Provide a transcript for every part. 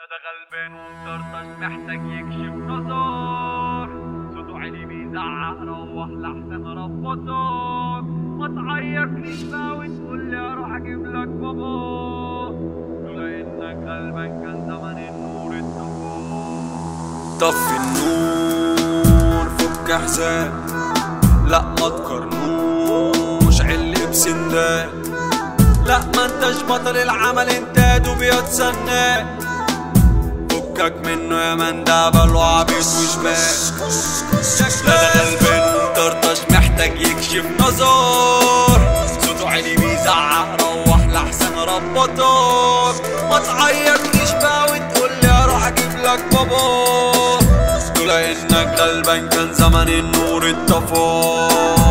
ده غلبان ومطرطش محتاج يكشف نظر صوته عالي بيزعق روح لحسن ربطك ما تعيطنيش بقى وتقول لي اروح اجيب لك بابا لولا انك غلبان كان زمان النور اتطفى طفي النور فك حزام لا ما تقارنوش علق بسندان لا ما انتش بطل العمل انت دوبيات سنان فكك منه يا من ده بل وعبيط وشمال لا ده غلبان ومطرطش محتاج يكشف نظر صوته عالي بيزعق روح لحسن ربطك ما تعيطنيش بقى وتقول لي اروح اجيب لك بابا لولا انك غلبان كان زمان النور اتطفى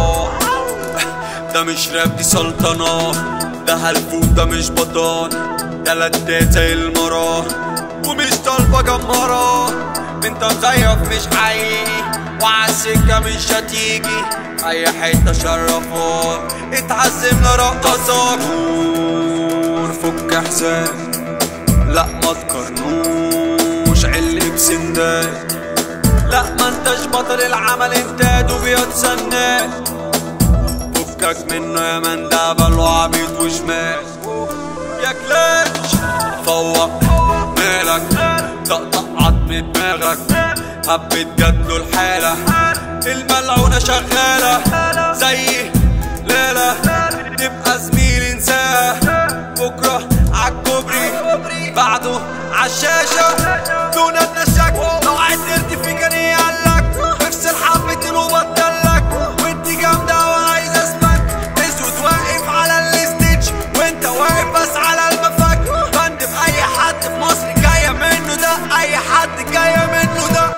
ده مش راب دي سلطنة ده هلف وده مش بطان ده لدات زي المراه ومش طالبة جمرة انت مزيف مش حقيقي وعالسكة مش هتيجي اي حتة شرفك اتعزم لرقصك نور فك حزام لا ما تقارنوش علق بسندان لا ما انتش بطل العمل انت دوبيات سنان فكك منه يا من ده بل وعبيط وشمال يا كلاش فوق مالك طقطق عظم دماغك حبة جدله الحالة الملعونة شغالة زي ليلة تبقى زميل انساها بكرة عالكوبري بعده عالشاشة دون النشاك لو عدلت في جنيه قالك افصل حبتين وبطلك وانت جامدة وعايز اسمك اسود واقف على الستيج وانت واقف بس على المفك بند اي حد في مصر جاية منه ده اي حد جاية منه ده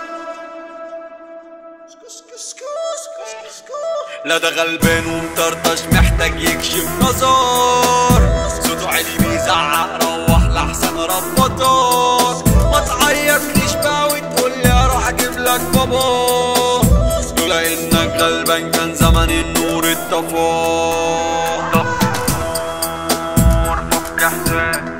لا ده غلبان ومطرطش محتاج يكشف نظر صوته عالي بيزعق روح لحسن ربطك ما تعيطنيش بقى وتقول لي اروح اجيب لك بابا لولا انك غلبان كان زمان النور اتطفى نور فك حزام